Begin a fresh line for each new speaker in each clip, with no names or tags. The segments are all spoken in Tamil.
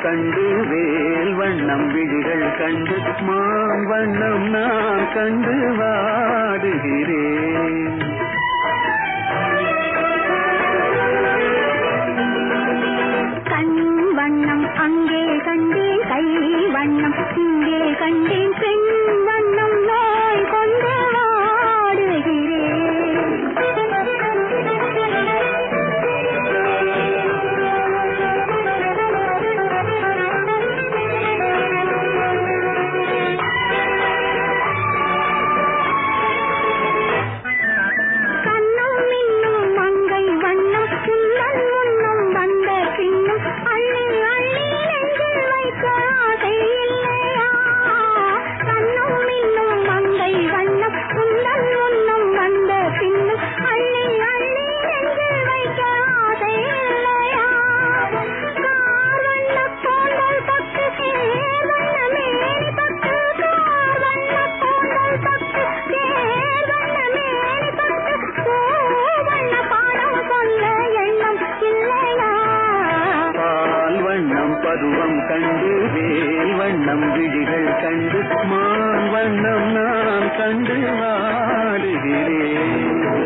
கண்டு வேல் வண்ணம் விழிகள் கண்டு மான் வண்ணம் நான் கண்டு வாடுகிறேன்
கண் வண்ணம் அங்கே கண்டேன் கை வண்ணம் இங்கே கண்டேன் பெண் வண்ணம் நோய் கொண்டு கண்ணும் மின்னும் மங்கை வண்ணம் சுண்ணல் முன்னும் வந்த பின்னும் அள்ளி அள்ளி நெஞ்சில் வைக்க ஆசை இல்லையா கண்ணும் மின்னும் மங்கை வண்ணம் சுண்ணல் முன்னும் வந்த பின்னும் அள்ளி அள்ளி நெஞ்சில் வைக்க ஆசை இல்லையா கார் வண்ண கோண்டல் பட்டு தேர் வண்ண மேனி பட்டு கார் வண்ண கோண்டல் பட்டு தேர் வண்ண மேனி பட்டு பூவண்ண பாடம் சொல்ல எண்ணம் இல்லையா
பால் வண்ணம் பருவம் கண்டு வேல் வண்ணம் விழிகள் கண்டு மான் வண்ணம் நான் கண்டு வாடுகிறேன்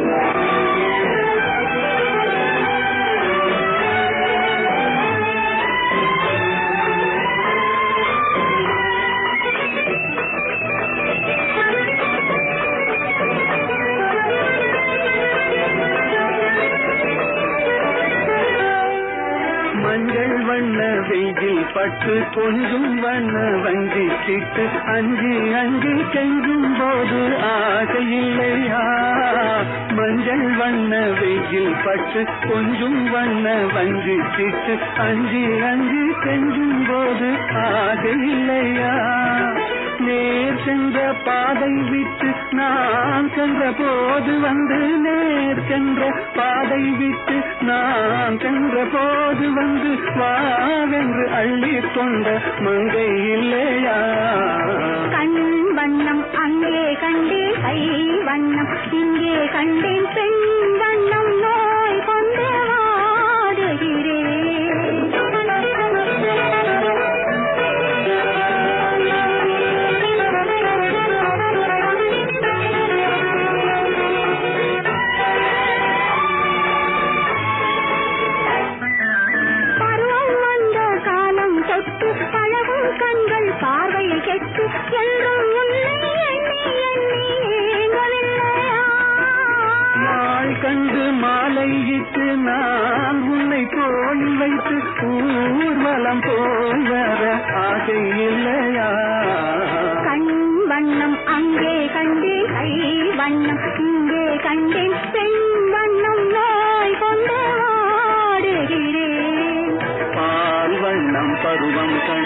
மஞ்சள் வண்ண வெயில் பட்டு கொஞ்சம் வண்ண வஞ்சி சிட்டு அஞ்சு அஞ்சு கெஞ்சும் போது ஆசை இல்லையா மஞ்சள் வண்ண வெயில் பட்டு கொஞ்சம் வண்ண வஞ்சி சிட்டு அஞ்சு அஞ்சு கெஞ்சும் போது ஆசை இல்லையா நேர் சென்ற பாதை விட்டு நான் சென்ற போது வந்து நேர் சென்ற பாதை விட்டு நான் சென்ற போது வந்து வாவென்று அள்ளி கொண்ட மங்கை இல்லையா
கண் வண்ணம் அங்கே கண்டேன் கை வண்ணம் இங்கே கண்டேன் பெண் வண்ணம் நோய் கொண்டு பருவம் வந்த காலம் தொட்டு பழகும் கண்கள் பார்வை கெட்டு என்றும் உன்னை எண்ணி எண்ணி ஏங்கவில்லையா
நாள் கண்டு மாலையிட்டு நான் உன்னை கோயில் வைத்து ஊர்வலம் போய் வர ஆசை இல்லையா
கண் வண்ணம் அங்கே கண்டேன் கை வண்ணம் இங்கே கண்டேன் பெண் வண்ணம் நோய் கொண்டு வாடுகிறேன்
பால் வண்ணம் பருவம் கண்டு